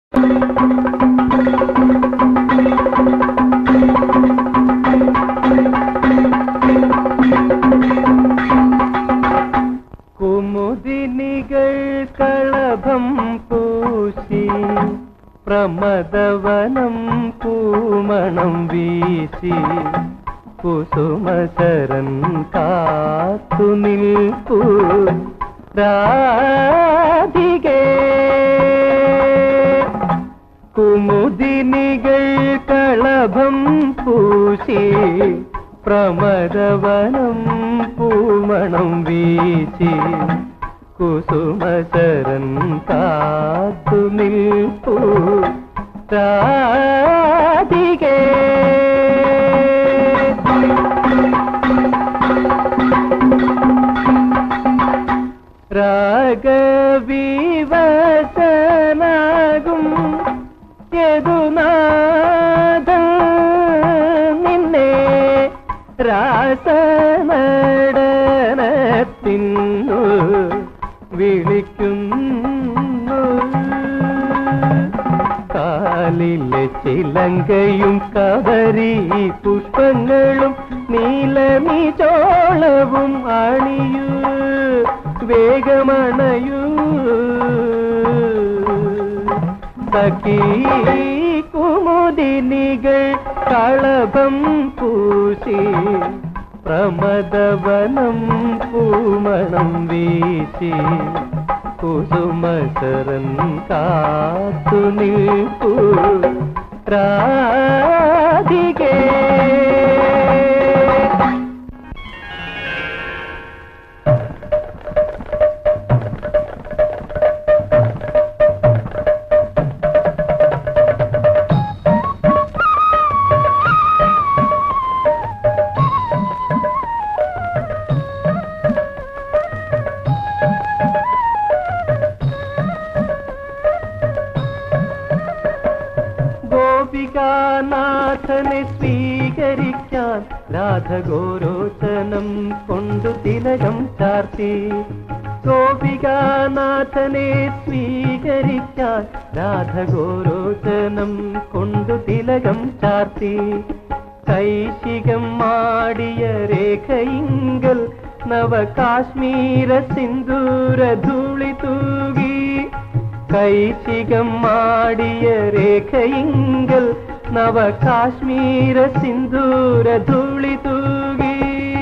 കുമുദിനികൾ കളഭം പൂശി പ്രമദവനം പൂമണം വീശി കുസുമശരൻ കാത്തു നിൽപ്പു രാധികേ കുമുദിനികൾ കളഭം പൂശി പ്രമദവനം പൂമണം വീശി കുസുമശരൻ കാത്തു നിൽപ്പു രാധികേ രാഗവിവസനാകും യദുനാഥൻ നിന്നെ രാസനടനത്തിന്നു വിളിക്കുന്നു കാലിലെ ചിലങ്കയും കവരി പുഷ്പങ്ങളും നീലമി ചോളവും അണിയൂ വേഗമണയൂ സഖീ കുമുദിനികൾ കളഭം പൂശി പ്രമദവനം പൂമണം വീശി കുസുമസരൻ കാത്തു നിൽപ്പു രാധികേ ഗോപികാനാഥനെ സ്വീകരിക്കാൻ രാധഗോരോചനം കൊണ്ടു തിലകം ചാർത്തി ഗോപികാനാഥനെ സ്വീകരിക്കാൻ രാധഗോരോചനം കൊണ്ടു തിലകം ചാർത്തി കൈശികം മാടിയ രേഖയിങ്കൽ നവകാശ്മീര സിന്ദൂര ധൂളി തൂകി കൈശികം മാടിയ രേഖയിങ്കൽ നവകാശ്മീര സിന്ദൂര ധൂളി തൂകി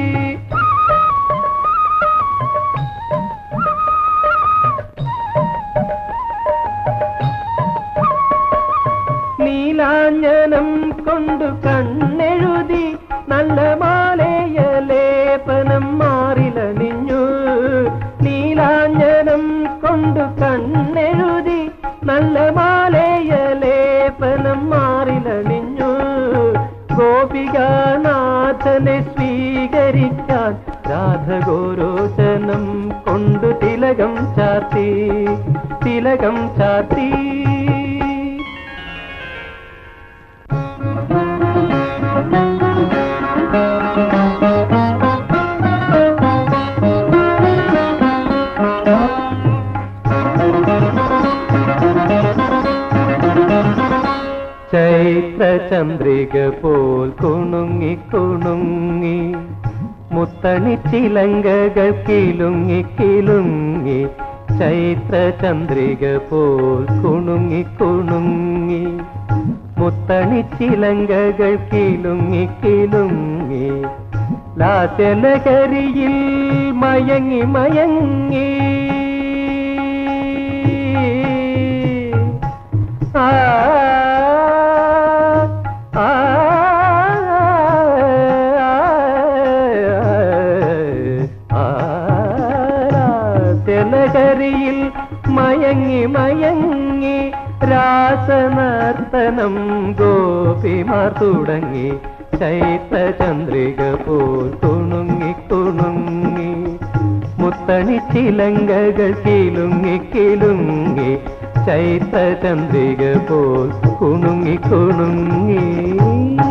നീലാഞ്ജനം കൊണ്ടു കണ്ണെഴുതി നല്ല മാലയ ലേപനം മാറിലണിഞ്ഞു നീലാഞ്ജനം കൊണ്ടു കണ്ണെഴുതി നല്ല മാലയ ലേപനം മാറിലണിഞ്ഞു ഗോപികാനാഥനെ സ്വീകരിക്കാൻ രാധഗോരോചനം കൊണ്ടു തിലകം ചാത്തി തിലകം ചാത്തി ചൈത്രചന്ദ്രിക പോൽ കുണുങ്ങി കുണുങ്ങി മുത്തണി ചിലങ്കകൾ കിലുങ്ങി കിലുങ്ങി ചൈത്രചന്ദ്രിക പോൽ കുണുങ്ങി കുണുങ്ങി മുത്തണി ചിലങ്കകൾ കിലുങ്ങി കിലുങ്ങി ലാസ്യലഹരിയിൽ മയങ്ങി മയങ്ങി ആ ആ തെലഹരിയിൽ മയങ്ങി മയങ്ങി രാസനർത്തനം ഗോപിമാർ തുടങ്ങി ചൈത്രചന്ദ്രിക പോൽ കുണുങ്ങി കുണുങ്ങി മുത്തണി ചിലങ്കകൾ കിലുങ്ങി കിലുങ്ങി ചൈത്രചന്ദ്രിക പോൽ കുണുങ്ങി കുണുങ്ങി